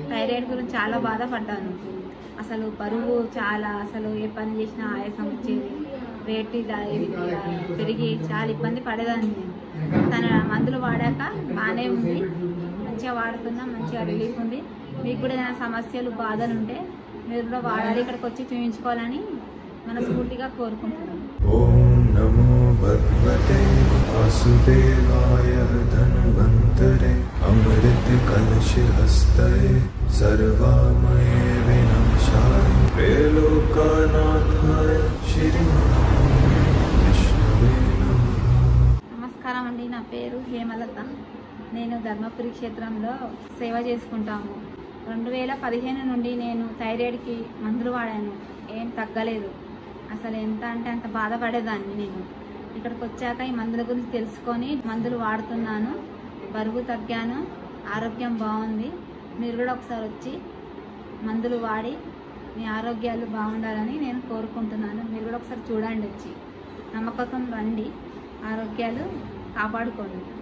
thyroid గురించి చాలా బాధపడ్డాను అసలు బరువు చాలా అసలు ఏ పని చేసినా ఆయాసం వచ్చేది రేట్ ఇలా ఇలా పెరిగి చాలా ఇబ్బంది పడేదాన్ని నేను తన మందులు వాడాక బాగానే ఉంది మంచిగా వాడుతున్నా మంచిగా రిలీఫ్ ఉంది మీకు కూడా ఏదైనా సమస్యలు బాధలు ఉంటే మీరు కూడా వాడాలి ఇక్కడికి వచ్చి చూపించుకోవాలని మనస్ఫూర్తిగా కోరుకుంటున్నాను ॐ नमो भगवते वासुदेवाय धन्वन्तरे अमृतकलशहस्तये सर्वामये विनाशाय त्रैलोकानाथाय श्रीविष्णवे नमः నమస్కారం అండి నా పేరు హేమలత నేను ధర్మపురి క్షేత్రంలో సేవ చేసుకుంటాము రెండు వేల పదిహేను నుండి నేను థైరాయిడ్కి మందులు వాడాను ఏం తగ్గలేదు అసలు ఎంత అంటే అంత బాధపడేదాన్ని నేను ఇక్కడికి వచ్చాక ఈ మందుల గురించి తెలుసుకొని మందులు వాడుతున్నాను బరువు తగ్గాను ఆరోగ్యం బాగుంది మీరు కూడా ఒకసారి వచ్చి మందులు వాడి మీ ఆరోగ్యాలు బాగుండాలని నేను కోరుకుంటున్నాను మీరు కూడా ఒకసారి చూడండి వచ్చి నమ్మకంతో రండి ఆరోగ్యాలు కాపాడుకోండి